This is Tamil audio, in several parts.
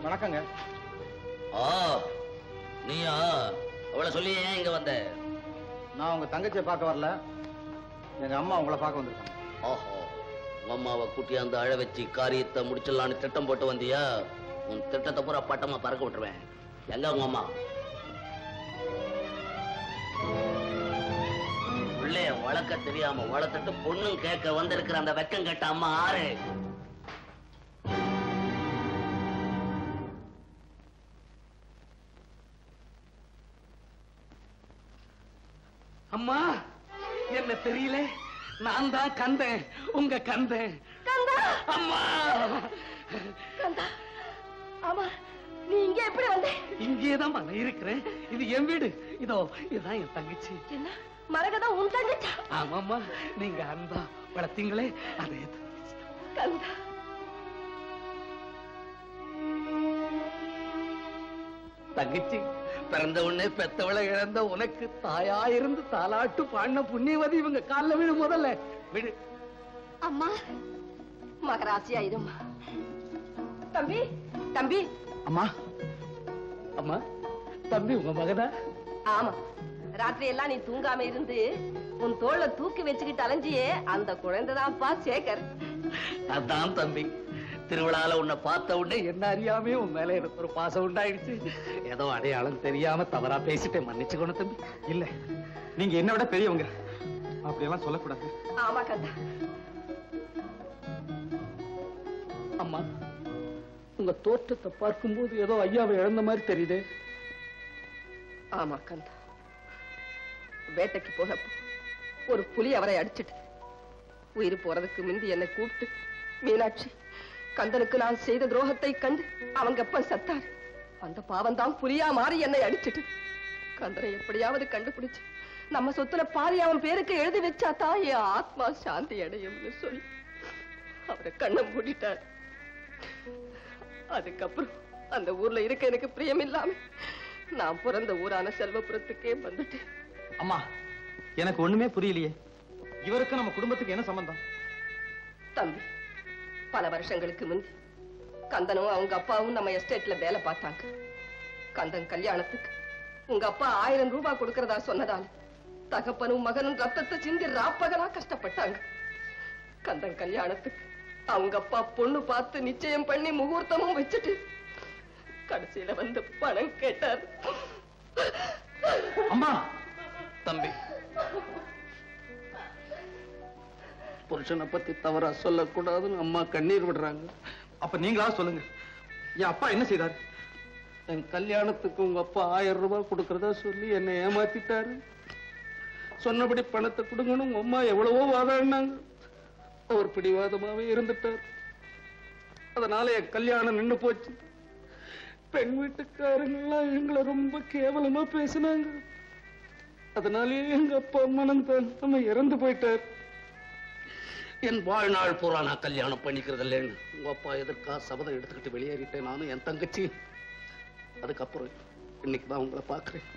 வணக்கங்க ஆ நீயா அவளை சொல்லி ஏன் இங்க வந்த நான் உங்க தங்கச்சியை பார்க்க வரல எங்க அம்மா உங்களை பார்க்க வந்திருக்காங்க ஓஹோ உங்க அம்மாவை கூட்டியாந்து அழ வச்சு காரியத்தை முடிச்சிடலான்னு திட்டம் போட்டு வந்தியா உன் திட்டத்தை பூரா பட்டமா பறக்க விட்டுருவேன் எங்க உங்க அம்மா பிள்ளைய வளர்க்க தெரியாம வளர்த்துட்டு பொண்ணும் கேட்க வந்திருக்கிற அந்த வெக்கம் கேட்ட அம்மா ஆறு அம்மா என்ன தெரியல நான் தான் கந்தேன் உங்க கந்தேன் கந்தா அம்மா கந்தா ஆமா நீ இங்க எப்படி வந்த இங்கேதான் நான் இருக்கிறேன் இது என் வீடு இதோ இதுதான் என் தங்கச்சி என்ன மரகதா உன் தங்கச்சா ஆமாம்மா நீங்க அன்பா வளர்த்தீங்களே அதே கந்தா தங்கச்சி பிறந்த உடனே பெத்தவளை இழந்த உனக்கு தாயா இருந்து தாலாட்டு பாடின புண்ணியவதி இவங்க கால்ல விழு முதல்ல விழு அம்மா மகராசியா இருமா தம்பி தம்பி அம்மா அம்மா தம்பி உங்க மகனா ஆமா ராத்திரி எல்லாம் நீ தூங்காம இருந்து உன் தோள தூக்கி வச்சுக்கிட்டு அலைஞ்சியே அந்த குழந்தைதான்ப்பா சேகர் அதான் தம்பி திருவிழால உன்னை பார்த்த உடனே என்ன அறியாமே உன் மேல எனக்கு ஒரு பாசம் உண்டாயிடுச்சு ஏதோ அடையாளம் தெரியாம தவறா பேசிட்டேன் மன்னிச்சுக்கணும் தம்பி இல்ல நீங்க என்ன விட பெரியவங்க அப்படியெல்லாம் சொல்லக்கூடாது ஆமா கந்தா அம்மா உங்க தோற்றத்தை பார்க்கும்போது ஏதோ ஐயாவை இழந்த மாதிரி தெரியுது ஆமா கந்தா வேட்டைக்கு போனப்போ ஒரு புலி அவரை அடிச்சிட்டு உயிர் போறதுக்கு முந்தி என்னை கூப்பிட்டு மீனாட்சி கந்தனுக்கு நான் செய்த துரோகத்தை கண்டு அவங்க அப்ப சத்தார் அந்த பாவம் தான் புலியா மாறி என்னை அடிச்சிட்டு கந்தனை எப்படியாவது கண்டுபிடிச்சு நம்ம சொத்துல பாதி அவன் பேருக்கு எழுதி வச்சாதான் என் ஆத்மா சாந்தி அடையும்னு சொல்லி அவரை கண்ணை மூடிட்டார் அதுக்கப்புறம் அந்த ஊர்ல இருக்க எனக்கு பிரியம் இல்லாம நான் பிறந்த ஊரான செல்வபுரத்துக்கே வந்துட்டேன் அம்மா எனக்கு ஒண்ணுமே புரியலையே இவருக்கு நம்ம குடும்பத்துக்கு என்ன சம்பந்தம் தம்பி பல வருஷங்களுக்கு முந்தி கந்தனும் அவங்க அப்பாவும் நம்ம எஸ்டேட்ல வேலை பார்த்தாங்க கந்தன் கல்யாணத்துக்கு உங்க அப்பா ஆயிரம் ரூபாய் கொடுக்கறதா சொன்னதால தகப்பனும் மகனும் ரத்தத்தை சிந்தி ராப்பகலா கஷ்டப்பட்டாங்க கந்தன் கல்யாணத்துக்கு அவங்க அப்பா பொண்ணு பார்த்து நிச்சயம் பண்ணி முகூர்த்தமும் வச்சுட்டு கடைசியில வந்து பணம் கேட்டார் அம்மா தம்பி புருஷனை பத்தி தவறா சொல்லக்கூடாதுன்னு அம்மா கண்ணீர் விடுறாங்க அப்ப நீங்களா சொல்லுங்க என் அப்பா என்ன செய்தார் என் கல்யாணத்துக்கு உங்க அப்பா ஆயிரம் ரூபாய் கொடுக்கறதா சொல்லி என்னை ஏமாத்திட்டாரு சொன்னபடி பணத்தை கொடுங்கன்னு உங்க அம்மா எவ்வளவோ வாதாடினாங்க அவர் பிடிவாதமாவே இருந்துட்டார் அதனால என் கல்யாணம் நின்னு போச்சு பெண் வீட்டுக்காரங்கெல்லாம் எங்களை ரொம்ப கேவலமா பேசினாங்க அதனாலேயே எங்க அப்பா மனம் நம்ம இறந்து போயிட்டார் என் வாழ்நாள் பூரா நான் கல்யாணம் பண்ணிக்கிறது இல்லைன்னு உங்க அப்பா எதற்கா சபதம் எடுத்துக்கிட்டு வெளியேறிட்டேன் நானும் என் தங்கச்சி அதுக்கப்புறம் இன்னைக்கு தான் உங்களை பார்க்கிறேன்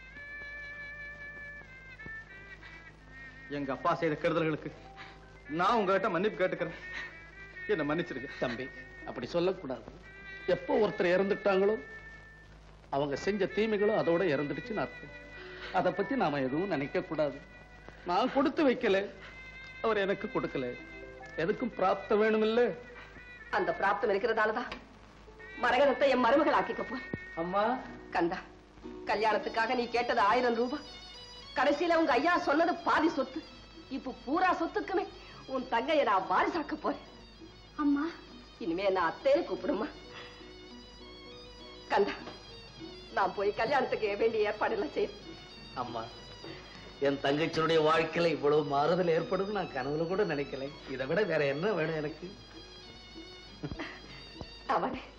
எங்க அப்பா செய்த கெடுதல்களுக்கு நான் உங்ககிட்ட மன்னிப்பு கேட்டுக்கிறேன் என்ன மன்னிச்சிருங்க தம்பி அப்படி சொல்லக்கூடாது எப்போ ஒருத்தர் இறந்துட்டாங்களோ அவங்க செஞ்ச தீமைகளும் அதோட இறந்துடுச்சுன்னு அர்த்தம் அதை பத்தி நாம எதுவும் நினைக்க கூடாது நான் கொடுத்து வைக்கல அவர் எனக்கு கொடுக்கல எதுக்கும் பிராப்தம் வேணுமில்ல அந்த பிராப்தம் இருக்கிறதாலதான் மரகதத்தை என் மருமகள் ஆக்கிக்க போறேன் அம்மா கந்தா கல்யாணத்துக்காக நீ கேட்டது ஆயிரம் ரூபாய் கடைசியில உங்க ஐயா சொன்னது பாதி சொத்து இப்ப பூரா சொத்துக்குமே உன் தங்கைய நான் வாரிசாக்க போறேன் அம்மா இனிமே நான் அத்தேன்னு கூப்பிடுமா கந்தா நான் போய் கல்யாணத்துக்கு வேண்டிய ஏற்பாடெல்லாம் செய்ய அம்மா என் தங்கச்சியுடைய வாழ்க்கையில இவ்வளவு மாறுதல் ஏற்படும் நான் கனவுல கூட நினைக்கல இதை விட வேற என்ன வேணும் எனக்கு அவனே